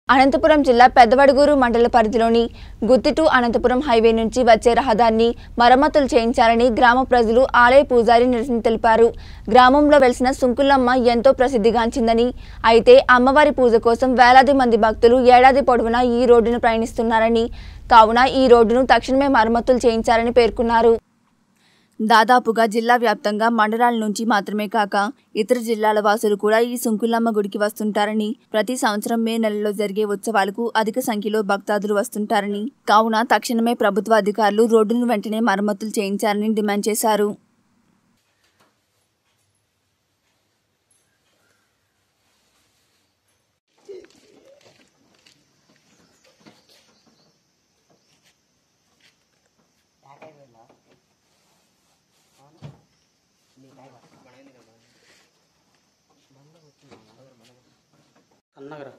అనంతపురం జిల్లా పెద్దవడుగూరు మండల పరిధిలోని గుత్తి టు అనంతపురం హైవే నుంచి వచ్చే రహదారిని మరమ్మతులు చేయించాలని గ్రామ ప్రజలు ఆలయ పూజారి నిరసన తెలిపారు గ్రామంలో వెలిసిన సుంకులమ్మ ఎంతో ప్రసిద్ధిగాంచిందని అయితే అమ్మవారి పూజ కోసం వేలాది మంది భక్తులు ఏడాది పొడవునా ఈ రోడ్డును ప్రయాణిస్తున్నారని కావున ఈ రోడ్డును తక్షణమే మరమ్మతులు చేయించాలని పేర్కొన్నారు దాదాపుగా జిల్లా వ్యాప్తంగా మండలాల నుంచి మాత్రమే కాక ఇతర జిల్లాల వాసులు కూడా ఈ సుంకులమ్మ గుడికి వస్తుంటారని ప్రతి సంవత్సరం మే నెలలో జరిగే ఉత్సవాలకు అధిక సంఖ్యలో భక్తాదులు వస్తుంటారని కావున తక్షణమే ప్రభుత్వ అధికారులు రోడ్డును వెంటనే మరమ్మతులు చేయించాలని డిమాండ్ చేశారు అన్నగరా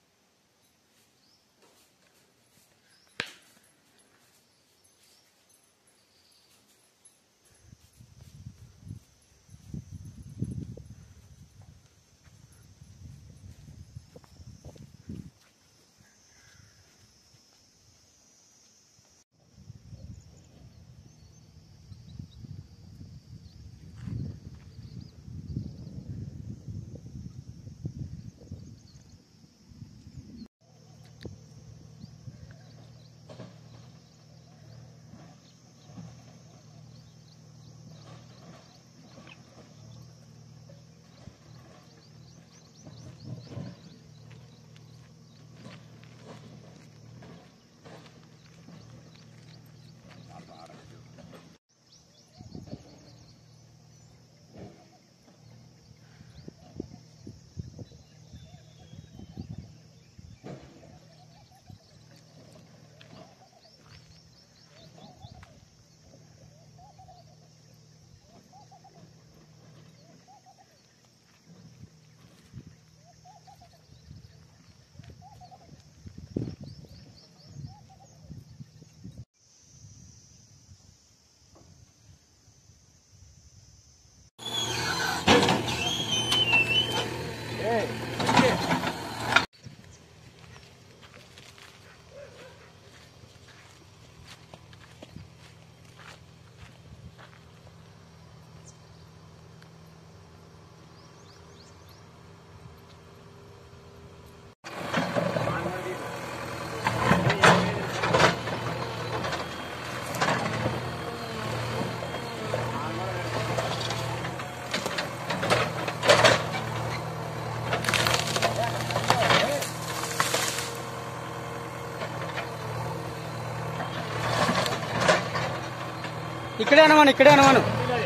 ఇక్కడే అనమాను ఇక్కడే అనమాను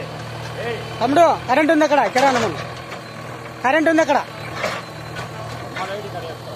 తమ్ముడు కరెంట్ ఉంది అక్కడ ఇక్కడ అనమాను కరెంట్ ఉంది అక్కడ